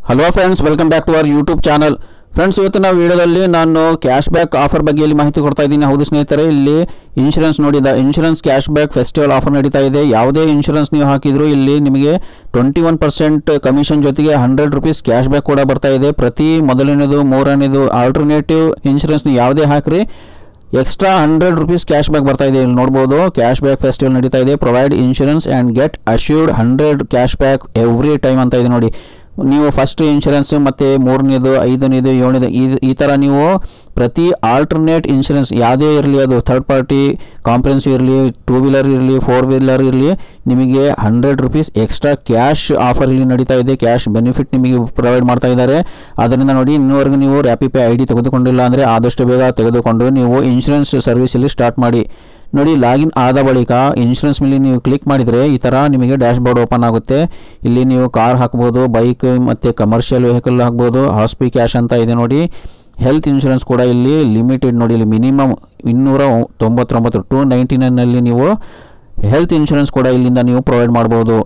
hello friends welcome back to our YouTube channel friends ಇವತ್ತಿನ ವಿಡಿಯೋದಲ್ಲಿ ನಾನು ಕ್ಯಾಶ್ ಬ್ಯಾಕ್ ಆಫರ್ ಬಗ್ಗೆ ಇಲ್ಲಿ ಮಾಹಿತಿ ಕೊಡ್ತಾ ಇದ್ದೀನಿ ಹೌದು ಸ್ನೇಹಿತರೆ ಇಲ್ಲಿ ಇನ್ಶೂರೆನ್ಸ್ ನೋಡಿದ insurance cash back festival offer ನಡೀತಾ ಇದೆ ಯಾವುದೇ ಇನ್ಶೂರೆನ್ಸ್ ನೀವು ಹಾಕಿದ್ರು ಇಲ್ಲಿ ನಿಮಗೆ ಟ್ವೆಂಟಿ ಒನ್ ಪರ್ಸೆಂಟ್ ಕಮಿಷನ್ ಜೊತೆಗೆ ಹಂಡ್ರೆಡ್ ರುಪೀಸ್ ಕ್ಯಾಶ್ ಬ್ಯಾಕ್ ಕೂಡ ಬರ್ತಾ ಇದೆ ಪ್ರತಿ ಮೊದಲನೇದು ಮೂರನೇದು ಆಲ್ಟರ್ನೇಟಿವ್ ಇನ್ಶೂರೆನ್ಸ್ ನೀವು ಯಾವುದೇ ಹಾಕ್ರಿ extra hundred rupees cash back ಬರ್ತಾ ಇದೆ ಇಲ್ಲಿ ನೋಡ್ಬೋದು ಕ್ಯಾಶ್ ಬ್ಯಾಕ್ ಫೆಸ್ಟಿವಲ್ ನಡೀತಾ ಇದೆ provide insurance and get assured hundred cash back every time ಅಂತ ಇದೆ ನೋಡಿ ನೀವು ಫಸ್ಟ್ ಇನ್ಶೂರೆನ್ಸ್ ಮತ್ತು ಮೂರನೇದು ಐದನೇದು ಏಳನೇದು ಈ ಈ ಥರ ನೀವು ಪ್ರತಿ ಆಲ್ಟರ್ನೇಟ್ ಇನ್ಶೂರೆನ್ಸ್ ಯಾವುದೇ ಇರಲಿ ಅದು ಥರ್ಡ್ ಪಾರ್ಟಿ ಕಾಂಪ್ರೆನ್ಸಿವ್ ಇರಲಿ ಟೂ ವೀಲರ್ ಇರಲಿ ಫೋರ್ ವೀಲರ್ ಇರಲಿ ನಿಮಗೆ hundred rupees extra cash offer ಇಲ್ಲಿ ನಡೀತಾ ಇದೆ ಕ್ಯಾಶ್ ಬೆನಿಫಿಟ್ ನಿಮಗೆ ಪ್ರೊವೈಡ್ ಮಾಡ್ತಾ ಇದ್ದಾರೆ ಅದರಿಂದ ನೋಡಿ ಇನ್ನೂವರೆಗೂ ನೀವು ರ್ಯಾಪಿ ಪೇ ಐ ಡಿ ತೆಗೆದುಕೊಂಡಿಲ್ಲ ಅಂದರೆ ಆದಷ್ಟು ಬೇಗ ತೆಗೆದುಕೊಂಡು ನೀವು ಇನ್ಶೂರೆನ್ಸ್ ಸರ್ವಿಸ್ ಇಲ್ಲಿ ಸ್ಟಾರ್ಟ್ ಮಾಡಿ ನೋಡಿ ಲಾಗಿನ್ ಆದ ಬಳಿಕ ಇನ್ಶೂರೆನ್ಸ್ ಮೇಲೆ ನೀವು ಕ್ಲಿಕ್ ಮಾಡಿದರೆ ಈ ಥರ ನಿಮಗೆ ಡ್ಯಾಶ್ ಬೋರ್ಡ್ ಓಪನ್ ಆಗುತ್ತೆ ಇಲ್ಲಿ ನೀವು ಕಾರ್ ಹಾಕ್ಬೋದು ಬೈಕ್ ಮತ್ತು ಕಮರ್ಷಿಯಲ್ ವೆಹಿಕಲ್ ಹಾಕ್ಬೋದು ಹಾಸ್ಪಿ ಕ್ಯಾಶ್ ಅಂತ ಇದೆ ನೋಡಿ ಹೆಲ್ತ್ ಇನ್ಶೂರೆನ್ಸ್ ಕೂಡ ಇಲ್ಲಿ ಲಿಮಿಟೆಡ್ ನೋಡಿ ಇಲ್ಲಿ ಮಿನಿಮಮ್ ಇನ್ನೂರ ತೊಂಬತ್ತೊಂಬತ್ತು ಟು ನೈಂಟಿ ನೈನಲ್ಲಿ ನೀವು ಹೆಲ್ತ್ ಇನ್ಶೂರೆನ್ಸ್ ಕೂಡ ಇಲ್ಲಿಂದ ನೀವು ಪ್ರೊವೈಡ್ ಮಾಡ್ಬೋದು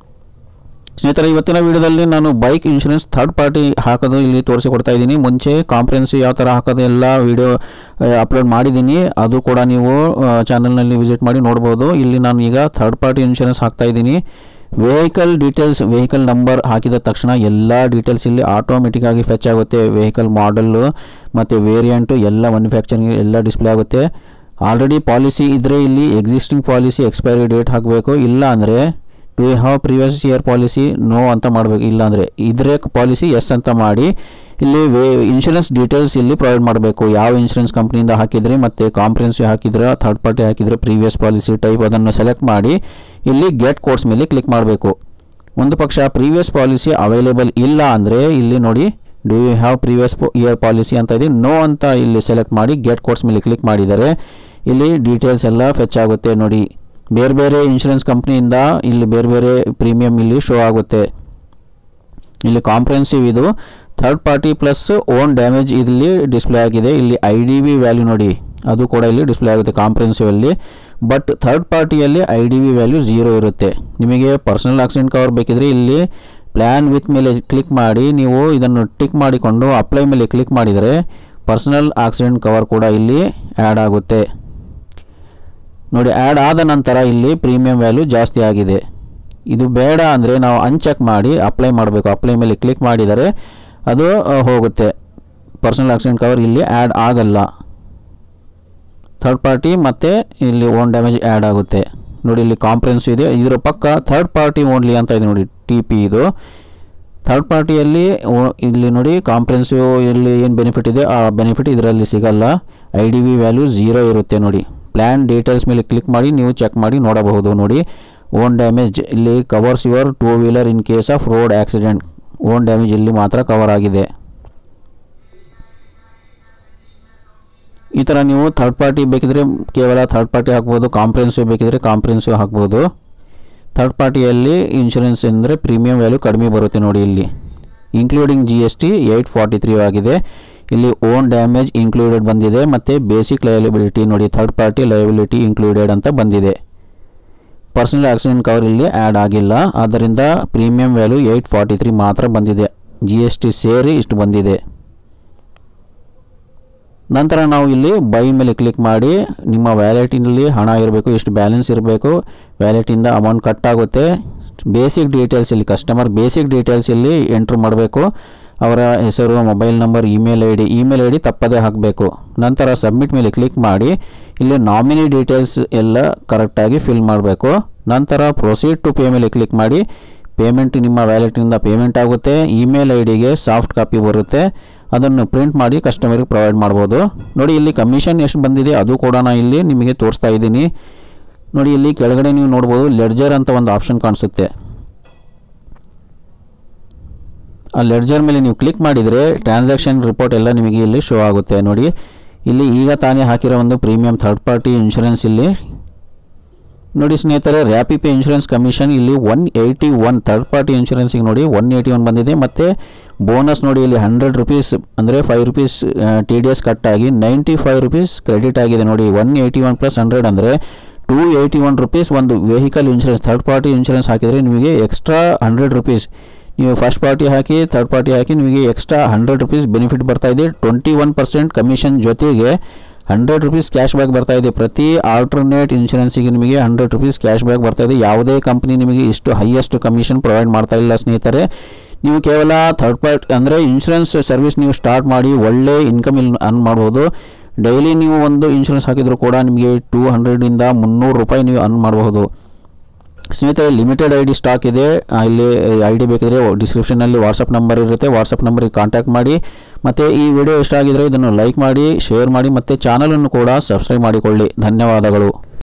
ಸ್ನೇಹಿತರೆ ಇವತ್ತಿನ ವಿಡಿಯೋದಲ್ಲಿ ನಾನು ಬೈಕ್ ಇನ್ಶೂರೆನ್ಸ್ ಥರ್ಡ್ ಪಾರ್ಟಿ ಹಾಕೋದು ಇಲ್ಲಿ ತೋರಿಸಿಕೊಡ್ತಾ ಇದ್ದೀನಿ ಮುಂಚೆ ಕಾಂಪ್ರೆನ್ಸಿವ್ ಯಾವ ಥರ ಹಾಕೋದು ಎಲ್ಲ ವಿಡಿಯೋ ಅಪ್ಲೋಡ್ ಮಾಡಿದ್ದೀನಿ ಅದು ಕೂಡ ನೀವು ಚಾನಲ್ನಲ್ಲಿ ವಿಸಿಟ್ ಮಾಡಿ ನೋಡ್ಬೋದು ಇಲ್ಲಿ ನಾನು ಈಗ ಥರ್ಡ್ ಪಾರ್ಟಿ ಇನ್ಶೂರೆನ್ಸ್ ಹಾಕ್ತಾ ಇದ್ದೀನಿ ವೆಹಿಕಲ್ ಡೀಟೇಲ್ಸ್ ವೆಹಿಕಲ್ ನಂಬರ್ ಹಾಕಿದ ತಕ್ಷಣ ಎಲ್ಲ ಡೀಟೇಲ್ಸ್ ಇಲ್ಲಿ ಆಟೋಮೆಟಿಕ್ ಆಗಿ ಫೆಚ್ ಆಗುತ್ತೆ ವೆಹಿಕಲ್ ಮಾಡಲ್ಲು ಮತ್ತು ವೇರಿಯಂಟು ಎಲ್ಲ ಮ್ಯಾನುಫ್ಯಾಕ್ಚರಿಂಗ್ ಎಲ್ಲ ಡಿಸ್ಪ್ಲೇ ಆಗುತ್ತೆ ಆಲ್ರೆಡಿ ಪಾಲಿಸಿ ಇದ್ದರೆ ಇಲ್ಲಿ ಎಕ್ಸಿಸ್ಟಿಂಗ್ ಪಾಲಿಸಿ ಎಕ್ಸ್ಪೈರಿ ಡೇಟ್ ಹಾಕಬೇಕು ಇಲ್ಲ ಅಂದರೆ do you have previous year policy no ಅಂತ ಮಾಡಬೇಕು ಇಲ್ಲಾಂದರೆ ಇದ್ರೆ ಪಾಲಿಸಿ ಎಸ್ ಅಂತ ಮಾಡಿ ಇಲ್ಲಿ ವೇ ಇನ್ಶೂರೆನ್ಸ್ ಡೀಟೇಲ್ಸ್ ಇಲ್ಲಿ ಪ್ರೊವೈಡ್ ಮಾಡಬೇಕು ಯಾವ ಇನ್ಶೂರೆನ್ಸ್ ಕಂಪ್ನಿಯಿಂದ ಹಾಕಿದರೆ ಮತ್ತು ಕಾಂಪ್ರೆನ್ಸಿವ್ ಹಾಕಿದ್ರೆ ಥರ್ಡ್ ಪಾರ್ಟಿ ಹಾಕಿದರೆ ಪ್ರೀವಿಯಸ್ ಪಾಲಿಸಿ ಟೈಪ್ ಅದನ್ನು ಸೆಲೆಕ್ಟ್ ಮಾಡಿ ಇಲ್ಲಿ ಗೆಟ್ ಕೋರ್ಸ್ ಮೇಲೆ ಕ್ಲಿಕ್ ಮಾಡಬೇಕು ಒಂದು ಪಕ್ಷ ಪ್ರೀವಿಯಸ್ ಪಾಲಿಸಿ ಅವೈಲೇಬಲ್ ಇಲ್ಲ ಅಂದರೆ ಇಲ್ಲಿ ನೋಡಿ do you have previous year policy ಅಂತ ಇದೆ ನೋ ಅಂತ ಇಲ್ಲಿ ಸೆಲೆಕ್ಟ್ ಮಾಡಿ ಗೆಟ್ ಕೋರ್ಸ್ ಮೇಲೆ ಕ್ಲಿಕ್ ಮಾಡಿದರೆ ಇಲ್ಲಿ ಡೀಟೇಲ್ಸ್ ಎಲ್ಲ ಫೆಚ್ ಆಗುತ್ತೆ ನೋಡಿ ಬೇರೆ ಬೇರೆ ಇನ್ಶೂರೆನ್ಸ್ ಕಂಪ್ನಿಯಿಂದ ಇಲ್ಲಿ ಬೇರೆ ಬೇರೆ ಪ್ರೀಮಿಯಂ ಇಲ್ಲಿ ಶೋ ಆಗುತ್ತೆ ಇಲ್ಲಿ ಕಾಂಪ್ರೆನ್ಸಿವ್ ಇದು third party plus own damage ಇಲ್ಲಿ ಡಿಸ್ಪ್ಲೇ ಆಗಿದೆ ಇಲ್ಲಿ ಐ ಡಿ ವಿ ವ್ಯಾಲ್ಯೂ ನೋಡಿ ಅದು ಕೂಡ ಇಲ್ಲಿ ಡಿಸ್ಪ್ಲೇ ಆಗುತ್ತೆ ಕಾಂಪ್ರೆನ್ಸಿವ್ ಅಲ್ಲಿ ಬಟ್ ಥರ್ಡ್ ಪಾರ್ಟಿಯಲ್ಲಿ I D V value zero ಇರುತ್ತೆ ನಿಮಗೆ ಪರ್ಸನಲ್ ಆಕ್ಸಿಡೆಂಟ್ ಕವರ್ ಬೇಕಿದ್ರೆ ಇಲ್ಲಿ ಪ್ಲ್ಯಾನ್ ವಿತ್ ಮೇಲೆ ಕ್ಲಿಕ್ ಮಾಡಿ ನೀವು ಇದನ್ನು ಟಿಕ್ ಮಾಡಿಕೊಂಡು ಅಪ್ಲೈ ಮೇಲೆ ಕ್ಲಿಕ್ ಮಾಡಿದರೆ ಪರ್ಸನಲ್ ಆಕ್ಸಿಡೆಂಟ್ ಕವರ್ ಕೂಡ ಇಲ್ಲಿ ಆ್ಯಡ್ ಆಗುತ್ತೆ ನೋಡಿ ಆ್ಯಡ್ ಆದ ನಂತರ ಇಲ್ಲಿ ಪ್ರೀಮಿಯಂ ವ್ಯಾಲ್ಯೂ ಜಾಸ್ತಿ ಆಗಿದೆ ಇದು ಬೇಡ ಅಂದರೆ ನಾವು ಅನ್ಚೆಕ್ ಮಾಡಿ ಅಪ್ಲೈ ಮಾಡಬೇಕು ಅಪ್ಲೈ ಮೇಲೆ ಕ್ಲಿಕ್ ಮಾಡಿದರೆ ಅದು ಆ, ಹೋಗುತ್ತೆ ಪರ್ಸನಲ್ ಆಕ್ಸಿಡೆಂಟ್ ಕವರ್ ಇಲ್ಲಿ ಆ್ಯಡ್ ಆಗಲ್ಲ ಥರ್ಡ್ ಪಾರ್ಟಿ ಮತ್ತು ಇಲ್ಲಿ ಓನ್ ಡ್ಯಾಮೇಜ್ ಆ್ಯಡ್ ಆಗುತ್ತೆ ನೋಡಿ ಇಲ್ಲಿ ಕಾಂಪ್ರೆನ್ಸ್ ಇದೆ ಇದರ ಪಕ್ಕ ಥರ್ಡ್ ಪಾರ್ಟಿ ಓನ್ಲಿ ಅಂತ ಇದೆ ನೋಡಿ ಟಿ ಪಿ ಇದು ಥರ್ಡ್ ಪಾರ್ಟಿಯಲ್ಲಿ ಓ- ಇಲ್ಲಿ ನೋಡಿ ಕಾಂಪ್ರೆನ್ಸಿವ್ ಇಲ್ಲಿ ಏನು ಬೆನಿಫಿಟ್ ಇದೆ ಆ ಬೆನಿಫಿಟ್ ಇದರಲ್ಲಿ ಸಿಗಲ್ಲ I D V value zero ಇರುತ್ತೆ ನೋಡಿ ಪ್ಲ್ಯಾನ್ ಡೀಟೇಲ್ಸ್ ಮೇಲೆ ಕ್ಲಿಕ್ ಮಾಡಿ ನೀವು ಚೆಕ್ ಮಾಡಿ ನೋಡಬಹುದು ನೋಡಿ ಓನ್ ಡ್ಯಾಮೇಜ್ ಇಲ್ಲಿ covers your two wheeler in case of road accident own damage ಇಲ್ಲಿ ಮಾತ್ರ ಕವರ್ ಆಗಿದೆ ಈ ಥರ ನೀವು ಥರ್ಡ್ ಪಾರ್ಟಿ ಬೇಕಿದ್ರೆ ಕೇವಲ ಥರ್ಡ್ ಪಾರ್ಟಿ ಹಾಕ್ಬೋದು ಕಾಂಪ್ರೆನ್ಸಿವ್ ಬೇಕಿದ್ರೆ ಕಾಂಪ್ರೆನ್ಸಿವ್ ಹಾಕ್ಬೋದು ಥರ್ಡ್ ಪಾರ್ಟಿಯಲ್ಲಿ ಇನ್ಶೂರೆನ್ಸ್ ಅಂದರೆ ಪ್ರೀಮಿಯಂ ವ್ಯಾಲ್ಯೂ ಕಡಿಮೆ ಬರುತ್ತೆ ನೋಡಿ ಇಲ್ಲಿ including G S T eight forty three ಆಗಿದೆ ಇಲ್ಲಿ ಓನ್ ಡ್ಯಾಮೇಜ್ ಇನ್ಕ್ಲೂಡೆಡ್ ಬಂದಿದೆ ಮತ್ತು ಬೇಸಿಕ್ ಲಯಬಿಲಿಟಿ ನೋಡಿ ಥರ್ಡ್ ಪಾರ್ಟಿ ಲಯಬಿಲಿಟಿ ಇನ್ಕ್ಲೂಡೆಡ್ ಅಂತ ಬಂದಿದೆ ಪರ್ಸನಲ್ ಆಕ್ಸಿಡೆಂಟ್ ಕವರ್ ಇಲ್ಲಿ ಆ್ಯಡ್ ಆಗಿಲ್ಲ ಆದ್ದರಿಂದ premium value eight forty three ಮಾತ್ರ ಬಂದಿದೆ ಜಿ ಎಸ್ ಟಿ ಸೇರಿ ಇಷ್ಟು ಬಂದಿದೆ ನಂತರ ನಾವು ಇಲ್ಲಿ ಬೈ ಮೇಲೆ ಕ್ಲಿಕ್ ಮಾಡಿ ನಿಮ್ಮ ವ್ಯಾಲೆಟಿನಲ್ಲಿ ಹಣ ಇರಬೇಕು ಎಷ್ಟು ಬ್ಯಾಲೆನ್ಸ್ ಇರಬೇಕು ವ್ಯಾಲೆಟಿಂದ ಅಮೌಂಟ್ ಕಟ್ ಆಗುತ್ತೆ ಬೇಸಿಕ್ ಡೀಟೇಲ್ಸ್ ಇಲ್ಲಿ ಕಸ್ಟಮರ್ ಬೇಸಿಕ್ ಡೀಟೇಲ್ಸ್ ಇಲ್ಲಿ ಎಂಟ್ರ್ ಮಾಡಬೇಕು ಅವರ ಹೆಸರು mobile number email I D email I D ತಪ್ಪದೇ ಹಾಕಬೇಕು ನಂತರ ಸಬ್ಮಿಟ್ ಮೇಲೆ ಕ್ಲಿಕ್ ಮಾಡಿ ಇಲ್ಲಿ ನಾಮಿನಿ ಡೀಟೇಲ್ಸ್ ಎಲ್ಲ ಕರೆಕ್ಟಾಗಿ ಫಿಲ್ ಮಾಡಬೇಕು ನಂತರ ಪ್ರೊಸೀಡ್ ಟು ಪೇ ಮೇಲೆ ಕ್ಲಿಕ್ ಮಾಡಿ ಪೇಮೆಂಟ್ ನಿಮ್ಮ ವ್ಯಾಲೆಟಿಂದ ಪೇಮೆಂಟ್ ಆಗುತ್ತೆ ಇಮೇಲ್ ಐ ಡಿಗೆ ಸಾಫ್ಟ್ ಕಾಪಿ ಬರುತ್ತೆ ಅದನ್ನು ಪ್ರಿಂಟ್ ಮಾಡಿ ಕಸ್ಟಮರಿಗೆ ಪ್ರೊವೈಡ್ ಮಾಡ್ಬೋದು ನೋಡಿ ಇಲ್ಲಿ ಕಮಿಷನ್ ಎಷ್ಟು ಬಂದಿದೆ ಅದು ಕೂಡ ನಾನು ಇಲ್ಲಿ ನಿಮಗೆ ತೋರಿಸ್ತಾ ಇದ್ದೀನಿ ನೋಡಿ ಇಲ್ಲಿ ಕೆಳಗಡೆ ನೀವು ನೋಡ್ಬೋದು ಲೆಡ್ಜರ್ ಅಂತ ಒಂದು ಆಪ್ಷನ್ ಕಾಣಿಸುತ್ತೆ ಆ ಲೆಡ್ಜರ್ ಮೇಲೆ ನೀವು ಕ್ಲಿಕ್ ಮಾಡಿದರೆ ಟ್ರಾನ್ಸಾಕ್ಷನ್ ರಿಪೋರ್ಟ್ ಎಲ್ಲ ನಿಮಗೆ ಇಲ್ಲಿ ಶೋ ಆಗುತ್ತೆ ನೋಡಿ ಇಲ್ಲಿ ಈಗ ತಾನೇ ಹಾಕಿರೋ ಒಂದು ಪ್ರೀಮಿಯಂ ಥರ್ಡ್ ಪಾರ್ಟಿ ಇನ್ಶೂರೆನ್ಸ್ ಇಲ್ಲಿ ನೋಡಿ ಸ್ನೇಹಿತರೆ ರ್ಯಾಪಿ ಪೇ ಇನ್ಶೂರೆನ್ಸ್ ಕಮಿಷನ್ ಇಲ್ಲಿ one eighty one third party ಇನ್ಶೂರೆನ್ಸಿಗೆ ನೋಡಿ ಒನ್ ಏಯ್ಟಿ ಒನ್ ಬಂದಿದೆ ಮತ್ತು ಬೋನಸ್ ನೋಡಿ ಇಲ್ಲಿ ಹಂಡ್ರೆಡ್ ರುಪೀಸ್ ಅಂದರೆ five rupees T D S ಕಟ್ಟಾಗಿ ನೈಂಟಿ ಫೈವ್ ರುಪೀಸ್ ಕ್ರೆಡಿಟ್ ಆಗಿದೆ ನೋಡಿ one eighty one plus hundred ಅಂದರೆ ಟೂ ಏಯ್ಟಿ ಒನ್ ರುಪೀಸ್ ಒಂದು vehicle insurance third party insurance ಹಾಕಿದರೆ ನಿಮಗೆ ಎಕ್ಸ್ಟ್ರಾ ಹಂಡ್ರೆಡ್ ರುಪೀಸ್ ನೀವು ಫಸ್ಟ್ ಪಾರ್ಟಿ ಹಾಕಿ ಥರ್ಡ್ ಪಾರ್ಟಿ ಹಾಕಿ ನಿಮಗೆ ಎಕ್ಸ್ಟ್ರಾ ಹಂಡ್ರೆಡ್ ರುಪೀಸ್ ಬೆನಿಫಿಟ್ ಬರ್ತಾ ಇದೆ ಟ್ವೆಂಟಿ ಒನ್ ಪರ್ಸೆಂಟ್ ಕಮಿಷನ್ ಜೊತೆಗೆ ಹಂಡ್ರೆಡ್ ರುಪೀಸ್ ಕ್ಯಾಶ್ ಬ್ಯಾಕ್ ಬರ್ತಾ ಇದೆ ಪ್ರತಿ ಆಲ್ಟರ್ನೇಟ್ ಇನ್ಶೂರೆನ್ಸಿಗೆ ನಿಮಗೆ ಹಂಡ್ರೆಡ್ ರುಪೀಸ್ ಕ್ಯಾಶ್ ಬ್ಯಾಕ್ ಬರ್ತಾ ಇದೆ ಯಾವುದೇ ಕಂಪ್ನಿ ನಿಮಗೆ ಇಷ್ಟು ಹೈಯೆಸ್ಟ್ ಕಮಿಷನ್ ಪ್ರೊವೈಡ್ ಮಾಡ್ತಾ ಇಲ್ಲ ಸ್ನೇಹಿತರೆ ನೀವು ಕೇವಲ ಥರ್ಡ್ ಪಾರ್ಟಿ ಅಂದರೆ ಇನ್ಶೂರೆನ್ಸ್ ಸರ್ವಿಸ್ ನೀವು ಸ್ಟಾರ್ಟ್ ಮಾಡಿ ಒಳ್ಳೆ ಇನ್ಕಮ್ ಇಲ್ಲಿ ಅರ್ನ್ ಮಾಡ್ಬೋದು ಡೈಲಿ ನೀವು ಒಂದು ಇನ್ಶೂರೆನ್ಸ್ ಹಾಕಿದರೂ ಕೂಡ ನಿಮಗೆ ಟೂ ಹಂಡ್ರೆಡಿಂದ ಮುನ್ನೂರು ರೂಪಾಯಿ ನೀವು ಅರ್ನ್ ಮಾಡಬಹುದು ಸ್ನೇಹಿತರೆ ಲಿಮಿಟೆಡ್ ಐ ಡಿ ಸ್ಟಾಕ್ ಇದೆ ಆ, ಇಲ್ಲಿ ಐ ಡಿ ಬೇಕಿದ್ರೆ ಡಿಸ್ಕ್ರಿಪ್ಷನಲ್ಲಿ ವಾಟ್ಸಪ್ ನಂಬರ್ ಇರುತ್ತೆ ವಾಟ್ಸಪ್ ನಂಬರಿಗೆ ಕಾಂಟ್ಯಾಕ್ಟ್ ಮಾಡಿ ಮತ್ತು ಈ ವಿಡಿಯೋ ಇಷ್ಟ ಆಗಿದ್ರೆ ಇದನ್ನು ಲೈಕ್ ಮಾಡಿ ಶೇರ್ ಮಾಡಿ ಮತ್ತು ಚಾನಲನ್ನು ಕೂಡ ಸಬ್ಸ್ಕ್ರೈಬ್ ಮಾಡಿಕೊಳ್ಳಿ ಧನ್ಯವಾದಗಳು